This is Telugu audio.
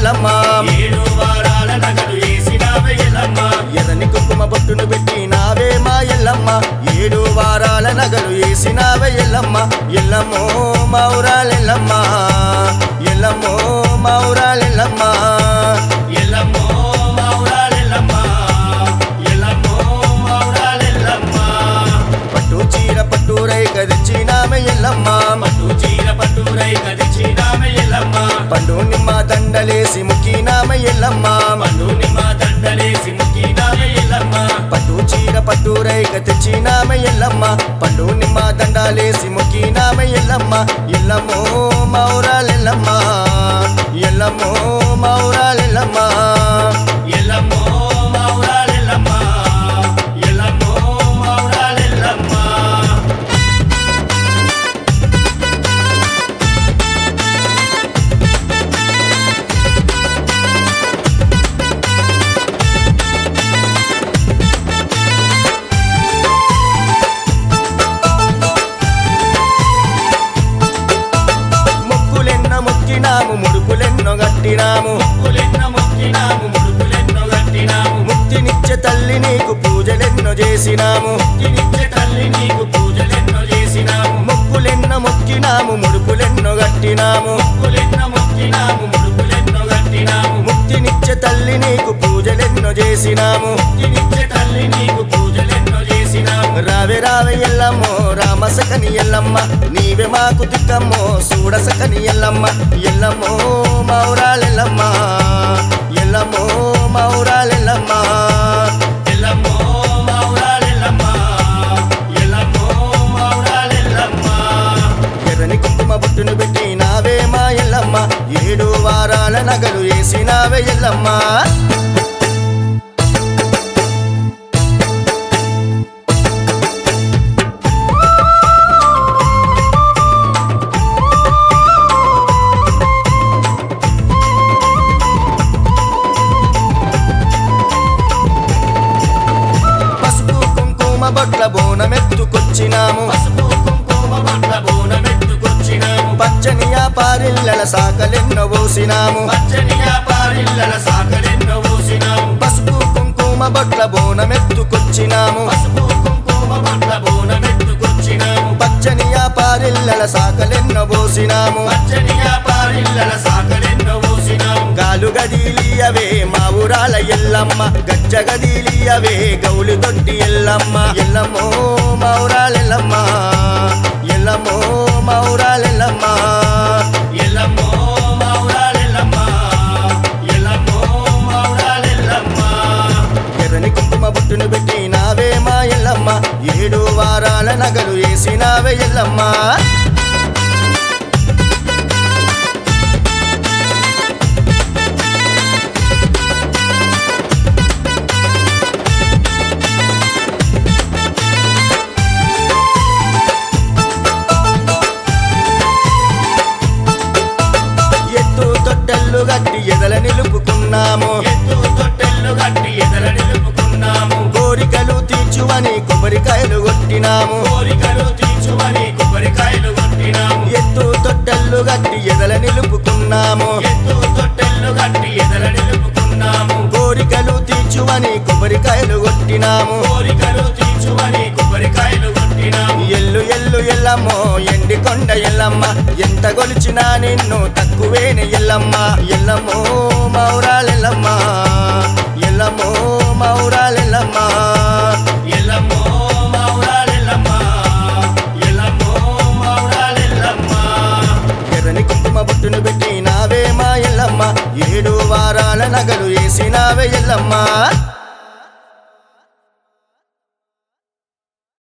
ఎల్లమ్మ ఏడు వారాల నగలు వేసినావే ఎల్లమ్మ ఎర్రని కుంకుమ బొట్టును పెట్టి నావే మా ఎల్లమ్మ ఏడు వారాల నగలు వేసినావే ఎల్లమ్మ ఎల్లమ్మో మౌరాలెల్లమ్మ ఎల్లమ్మో మౌరాలెల్లమ్మ ఎల్లమ్మో మౌరాలెల్లమ్మ ఎల్లమ్మో మౌరాలెల్లమ్మ పట్టు చీర పట్టు రైక తెచ్చినామె ఎల్లమ్మ పట్టు చీర పట్టు రై కదిచినామే ఎల్లమ్మ పండు నిమ్మ దండలేసి ముక్కినామె ఎల్లమ్మ పండు నిమ్మ దండలేసి ముక్కినామే ఎల్లమ్మ పట్టు చీర పట్టు రైక తెచ్చినామె ఎల్లమ్మ పండు నిమ్మ దండాలేసి ముక్కినామె ఎల్లమ్మ ఎల్లమ్మో మౌరాలెల్లమ్మ ఎల్లమ్మో మౌరాలెల్లమ్మ ఎల్లమ్మో మౌరాలెల్లమ్మ ఎల్లమ్మో మౌరాలెల్లమ్మ మొక్కులెన్నో మొక్కినాము ముడుపులెన్నో గట్టినాము ముక్కులెన్న మొక్కినాము ముడుపులెన్నో కట్టినాము ముక్తినిచ్చే తల్లి నీకు పూజలెన్నో చేసినాము ముక్తినిచ్చే తల్లి నీకు పూజలెన్నో చేసినాము మొక్కులెన్నో మొక్కినాము ముడుపులెన్నో గట్టినాము ముక్కులెన్న మొక్కినాము ముడుపులెన్నో కట్టినాము ముక్తినిచ్చే తల్లి నీకు పూజలెన్నో చేసినాము ముక్తినిచ్చే తల్లి నీకు పూజలెన్నో చేసినాము రావే రావే ఎల్లమ్మో రామసకని ఎల్లమ్మ నీవే మాకు దిక్కమ్మో చూడసకని ఎల్లమ్మ ఎల్లమ్మో మౌరాలెల్లమ్మ ఎల్లమ్మో మౌరాలెల్లమ్మ ఎల్లమ్మో మౌరాలెల్లమ్మ ఎల్లమ్మో మౌరాలెల్లమ్మ ఎర్రని కుంకుమ బొట్టును పెట్టి నావే మా ఎల్లమ్మ ఏడు వారాల నగలు వేసినావే ఎల్లమ్మ పసుపు కుంకుమ బొట్ల బోనమెత్తుకొచ్చినాము పసుపు కుంకుమ బట్ల బోనమెత్తుకొచ్చినాము పచ్చని పారిల్లల సాకలెన్నో పోసినాము పచ్చని వ్యాపారిల్లల సాకలెన్నో ఊసినాము పసుపు కుంకుమ బొట్ల బోనమెత్తుకొచ్చినాము పసుపు కుంకుమ బట్ల బోనమెత్తుకొచ్చినాము పచ్చని పారిల్లల సాకలెన్నో పోసినాము పచ్చని వ్యాపారిల్లల సాకలెన్నో ఊసినాము గాలు గదిలియవే మా ఊరాల ఎల్లమ్మ గజ్జ గదిలియవే గౌలు తొట్టి ఎల్లమ్మ ఎల్లమ్మో మౌరాలెల్లమ్మ ఎల్లమ్మో మౌరాలెల్లమ్మ ఎల్లమ్మో మౌరాలెల్లమ్మ ఎల్లమ్మో మౌరాలెల్లమ్మ ఎర్రని కుంకుమ బొట్టును పెట్టి నావే మా ఎల్లమ్మ ఏడు వారాల నగలు వేసినావే ఎల్లమ్మ ఎత్తు తొట్టెల్లు గట్టి ఎదల నిలుపుకున్నాము ఎత్తు తొట్టెల్లు కట్టి ఎదర నిలుపుకున్నాము కోరికలు తీర్చువని కొబ్బరికాయలు కొట్టినాము కోరికలు తీర్చుమని కొబ్బరికాయలు కొట్టినాము ఎత్తు తొట్టెల్లు గట్టి ఎదల నిలుపుకున్నాము ఎత్తు తొట్టెల్లు కట్టి ఎదర నిలుపుకున్నాము కోరికలు తీర్చువని కొబ్బరికాయలు కొట్టినాము కోరికలు తీర్చుమని కొబ్బరికాయలు కొట్టినాము ఎల్లు ఎల్లు ఎల్లమ్మో ఎండి కొండ ఎల్లమ్మ ఎంత గొలిచినా నిన్ను తక్కువేని ఎల్లమ్మ ఎల్లమ్మో మౌరాలెల్లమ్మ